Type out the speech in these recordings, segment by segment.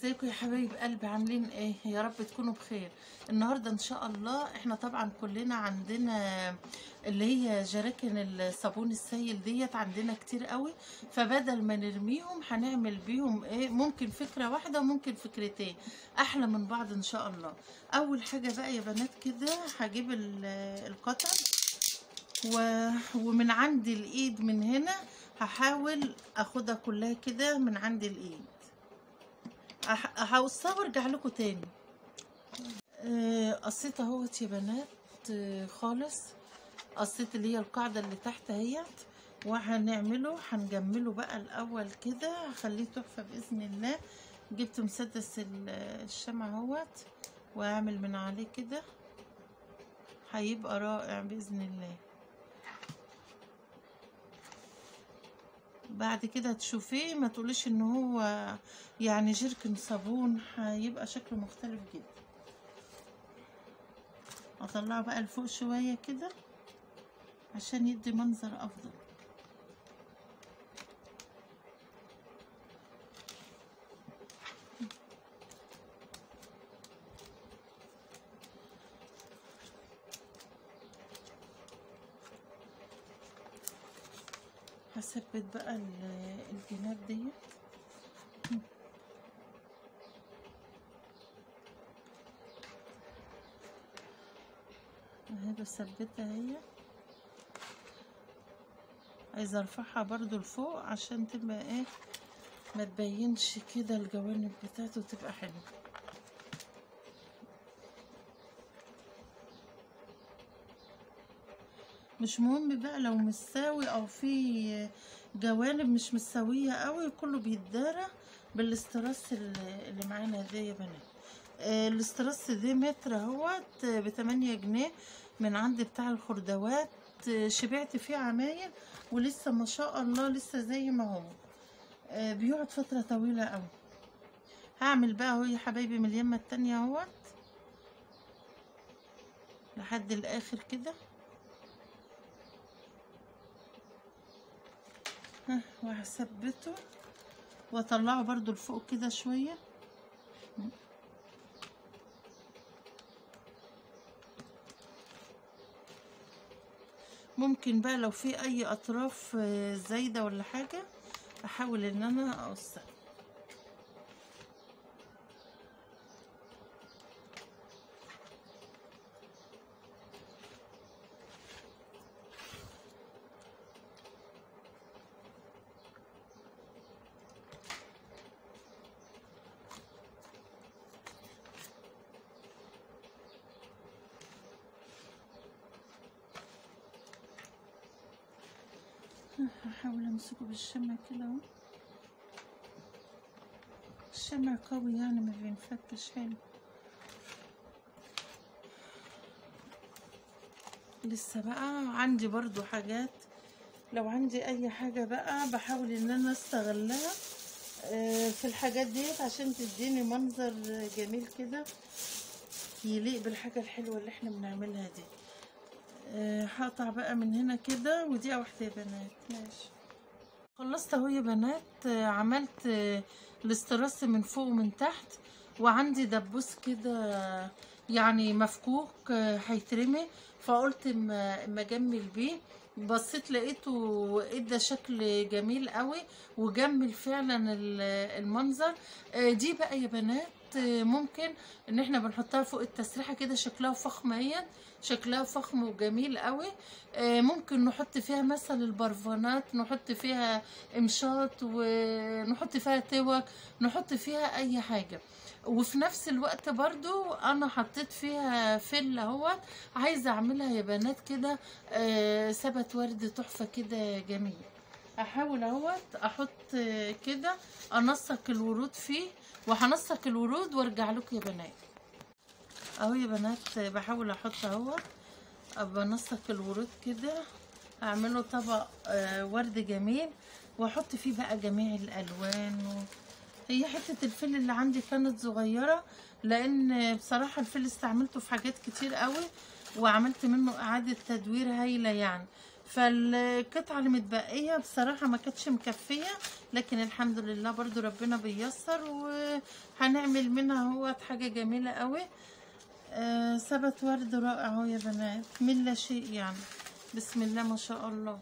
ازيكم يا حبايب قلبي عاملين ايه يا رب تكونوا بخير النهارده ان شاء الله احنا طبعا كلنا عندنا اللي هي جراكن الصابون السائل ديت عندنا كتير قوي فبدل ما نرميهم هنعمل بيهم ايه ممكن فكره واحده وممكن فكرتين احلى من بعض ان شاء الله اول حاجه بقى يا بنات كده هجيب ال- القطن و... ومن عند الايد من هنا هحاول اخدها كلها كده من عند الايد أح- هوصها وارجع لكم تاني آه، قصيت اهوت يا بنات آه، خالص قصيت اللي هي القاعدة اللي تحت اهيت وهنعمله هنجمله بقى الاول كده هخليه تحفة باذن الله جبت مسدس ال- الشمع اهوت واعمل من عليه كده هيبقى رائع باذن الله بعد كده تشوفيه ما تقوليش ان هو يعني جيركن صابون هيبقى شكله مختلف جدا اطلعه بقى لفوق شوية كده عشان يدي منظر افضل هثبت بقى ال- الجناب ديت اهي بثبتها هي عايزه ارفعها برضو لفوق عشان تبقى ايه ما تبينش كده الجوانب بتاعته تبقى حلوه مش مهم بقى لو مساوي او في جوانب مش مساويه قوي كله بيتدارى بالاستراس اللي اللي معانا ده يا بنات آه، الاستراس ده متر اهوت بتمانية جنيه من عند بتاع الخردوات آه، شبعت فيه عمايل ولسه ما شاء الله لسه زي ما هو آه، بيقعد فترة طويلة قوي هعمل بقى اهو يا حبايبي من اليمة التانية اهوت لحد الاخر كده ها، وهثبته واطلعه برضو لفوق كده شوية ممكن بقى لو في اي اطراف آه، زايدة ولا حاجة احاول ان انا اقصها هحاول امسكه بالشمع كده اهو الشمع قوي يعني ما بينفكش حلو لسه بقى عندي برضو حاجات لو عندي اي حاجة بقى بحاول ان انا استغلها آه، في الحاجات ديت عشان تديني منظر جميل كده يليق بالحاجة الحلوة اللي احنا بنعملها دي آه، هقطع بقى من هنا كده ودي واحدة يا بنات ماشي خلصت اهو يا بنات آه، عملت آه، الاستراس من فوق ومن تحت وعندي دبوس كده يعني مفكوك آه، هيترمي فقلت اما اما اجمل بيه بصيت لقيته ادى شكل جميل قوي وجمل فعلا ال- المنظر آه، دي بقى يا بنات آه، ممكن ان احنا بنحطها فوق التسريحه كده شكلها فخم اهيت شكلها فخم وجميل قوي آه، ممكن نحط فيها مثلا البرفانات نحط فيها امشاط ونحط فيها توك نحط فيها اي حاجه وفي نفس الوقت برضو انا حطيت فيها فل اهوت عايزه اعملها يا بنات كده آه، سبت ورد تحفه كده جميل احاول اهوت احط آه، كده انسق الورود فيه وهنسق الورود وارجع لكم يا بنات اهو يا بنات بحاول احط اهوت بنسق الورود كده اعمله طبق آه، ورد جميل واحط فيه بقى جميع الالوان و... هي حته الفل اللي عندي كانت صغيره لان بصراحه الفل استعملته في حاجات كتير قوي وعملت منه اعاده تدوير هايله يعني فالقطعة اللي متبقية بصراحة ما كانتش مكفية لكن الحمد لله برضو ربنا بيسر وهنعمل منها هو حاجة جميلة قوي آه ثبت ورد رائع اهو يا بنات من لا شيء يعني بسم الله ما شاء الله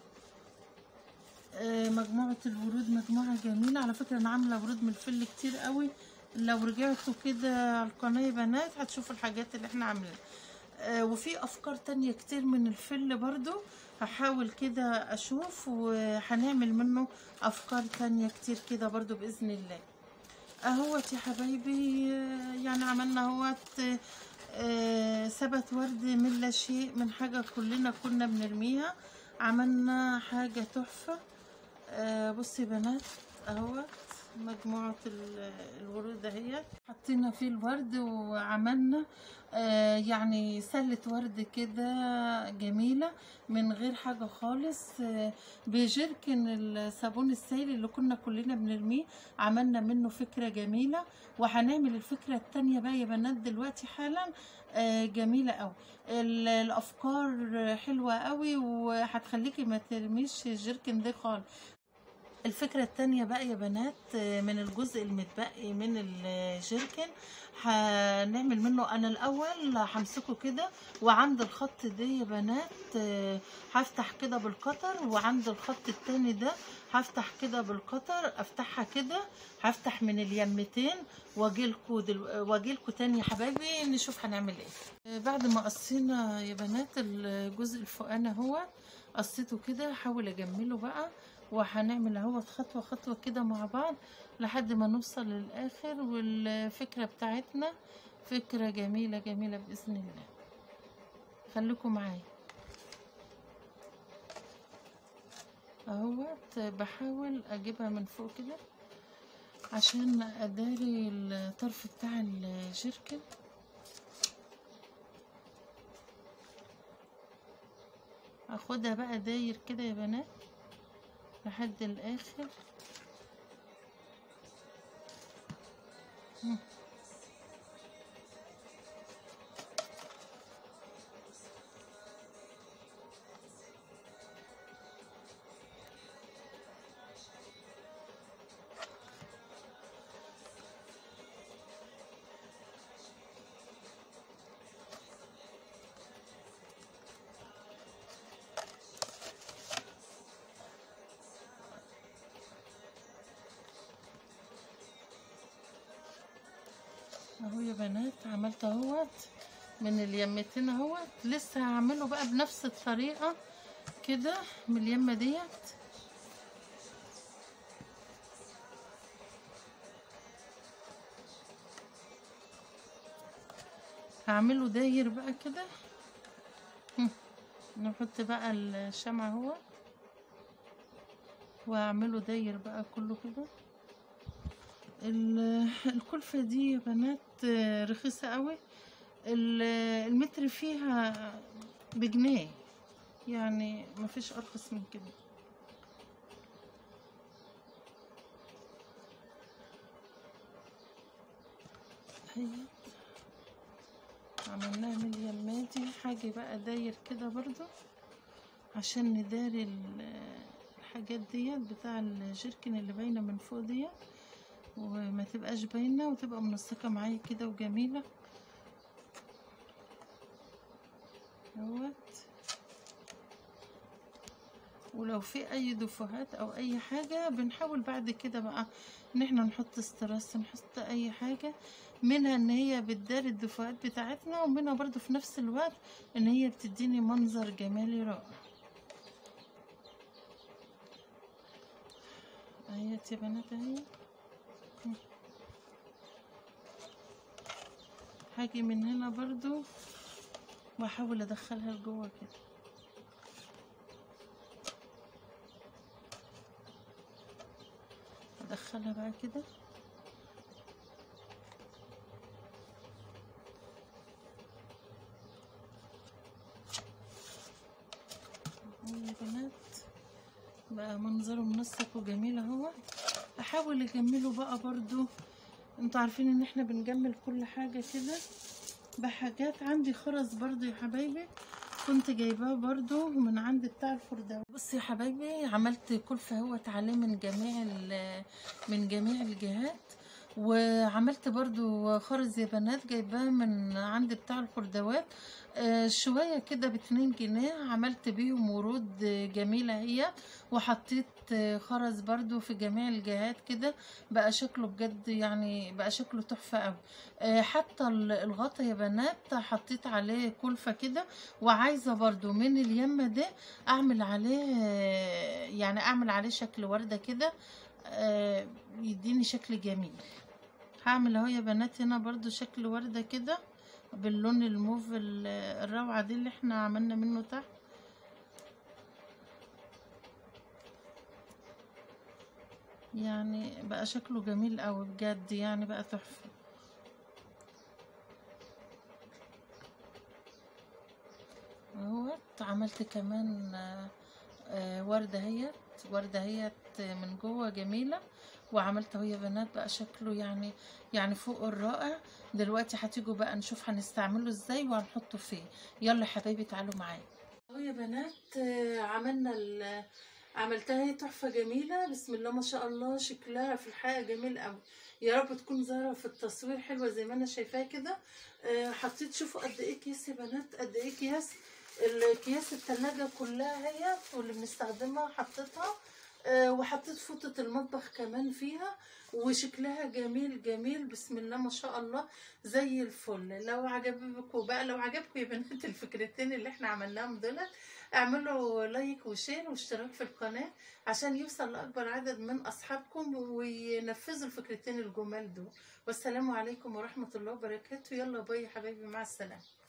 آه مجموعة الورود مجموعة جميلة على فكرة انا عاملة ورود من الفل كتير قوي لو رجعتوا كده على القناة يا بنات هتشوفوا الحاجات اللي احنا عاملينها آه وفي افكار تانية كتير من الفل برضو هحاول كده اشوف وهنعمل منه افكار تانية كتير كده برضو باذن الله اهوت يا حبايبي آه، يعني عملنا اهوت آه، ثبت ورد من لا شيء من حاجة كلنا كنا بنرميها عملنا حاجة تحفة آه، بصي يا بنات اهوت مجموعة ال- الورود اهي حطينا فيه الورد وعملنا آه، يعني سلة ورد كده جميلة من غير حاجة خالص آه، بجركن الصابون السائل اللي كنا كلنا بنرميه عملنا منه فكرة جميلة وهنعمل الفكرة التانية بقى يا بنات دلوقتي حالا آه، جميلة قوي ال- الأفكار حلوة قوي وهتخليكي ما ترميش الجركن ده خالص الفكرة التانية بقى يا بنات آه، من الجزء المتبقي من الجيركن هنعمل منه انا الاول همسكه كده وعند الخط ده يا بنات آه، هفتح كده بالقطر وعند الخط التاني ده هفتح كده بالقطر افتحها كده هفتح من اليمتين واجيلكوا دل... واجيلكوا تاني يا حبايبي نشوف هنعمل ايه آه، بعد ما قصينا يا بنات الجزء الفوقاني اهو قصيته كده هحاول اجمله بقى وهنعمل اهوت خطوة خطوة كده مع بعض لحد ما نوصل للآخر والفكرة بتاعتنا فكرة جميلة جميلة بإذن الله خليكم معايا اهوت بحاول اجيبها من فوق كده عشان اداري الطرف بتاع الجيركن اخدها بقى داير كده يا بنات لحد الاخر مم. اهو يا بنات عملت اهوت من اليمتين اهوت لسه هعمله بقى بنفس الطريقة كده من اليمة ديت هعمله داير بقى كده هم. نحط بقى الشمع اهو واعمله داير بقى كله كده ال- الكلفة دي يا بنات آه، رخيصة قوي ال- المتر فيها بجنيه يعني مفيش ارخص من كده هي عملناها من اليماتي حاجة بقى داير كده برضو عشان نداري ال- الحاجات ديت بتاع الجيركن اللي باينة من فوق ديت وما تبقاش باينة وتبقى منسقة معايا كده وجميلة اهوت ولو في اي دفوهات او اي حاجة بنحاول بعد كده بقى ان احنا نحط استرس نحط اي حاجة منها ان هي بتداري الدفوهات بتاعتنا ومنها برضو في نفس الوقت ان هي بتديني منظر جمالي رائع اهيت يا بنات اهي هاجي من هنا برضو واحاول ادخلها لجوه كده ادخلها بقى كده أهو يا بنات بقى منظره منسق وجميل اهو احاول اجمله بقى برضو انتوا عارفين ان احنا بنجمل كل حاجة كده بحاجات عندي خرز برضو يا حبايبي كنت جايباه برضو من عند بتاع الفردوس بصي يا حبايبي عملت كلفة اهوت عليه من جميع ال- من جميع الجهات وعملت برضو خرز يا بنات جايباه من عند بتاع الخردوات آه، شوية كده باتنين جنيه عملت بيهم ورود آه، جميلة هي وحطيت آه، خرز برضو في جميع الجهات كده بقى شكله بجد يعني بقى شكله تحفة قوي آه، حتى ال- الغطا يا بنات حطيت عليه كلفة كده وعايزة برضو من اليمة ده اعمل عليه آه، يعني اعمل عليه شكل وردة كده آه، يديني شكل جميل هعمل اهو يا بنات هنا برضو شكل وردة كده باللون الموف ال- الروعة دي اللي احنا عملنا منه تحت يعني بقى شكله جميل قوي بجد يعني بقى تحفة اهوت عملت كمان آه، آه، وردة هيت وردة هيت من جوه جميلة وعملت اهو يا بنات بقى شكله يعني يعني فوق الرائع دلوقتي هتيجوا بقى نشوف هنستعمله ازاي وهنحطه فين يلا يا حبايبي تعالوا معايا اهو يا بنات آه، عملنا ال عملتها هي تحفة جميلة بسم الله ما شاء الله شكلها في الحقيقة جميل قوي يا رب تكون ظاهرة في التصوير حلوة زي ما انا شايفاها كده آه، حطيت شوفوا قد ايه كيس يا بنات قد ايه اكياس الاكياس التلاجة كلها هي واللي بنستخدمها حطيتها آه، وحطيت فوطة المطبخ كمان فيها وشكلها جميل جميل بسم الله ما شاء الله زي الفل لو عجبكم بقى لو عجبكم يا بنات الفكرتين اللي احنا عملناهم دولت اعملوا لايك وشير واشتراك في القناة عشان يوصل لأكبر عدد من أصحابكم وينفذوا الفكرتين الجمال دول والسلام عليكم ورحمة الله وبركاته يلا باي يا حبايبي مع السلامة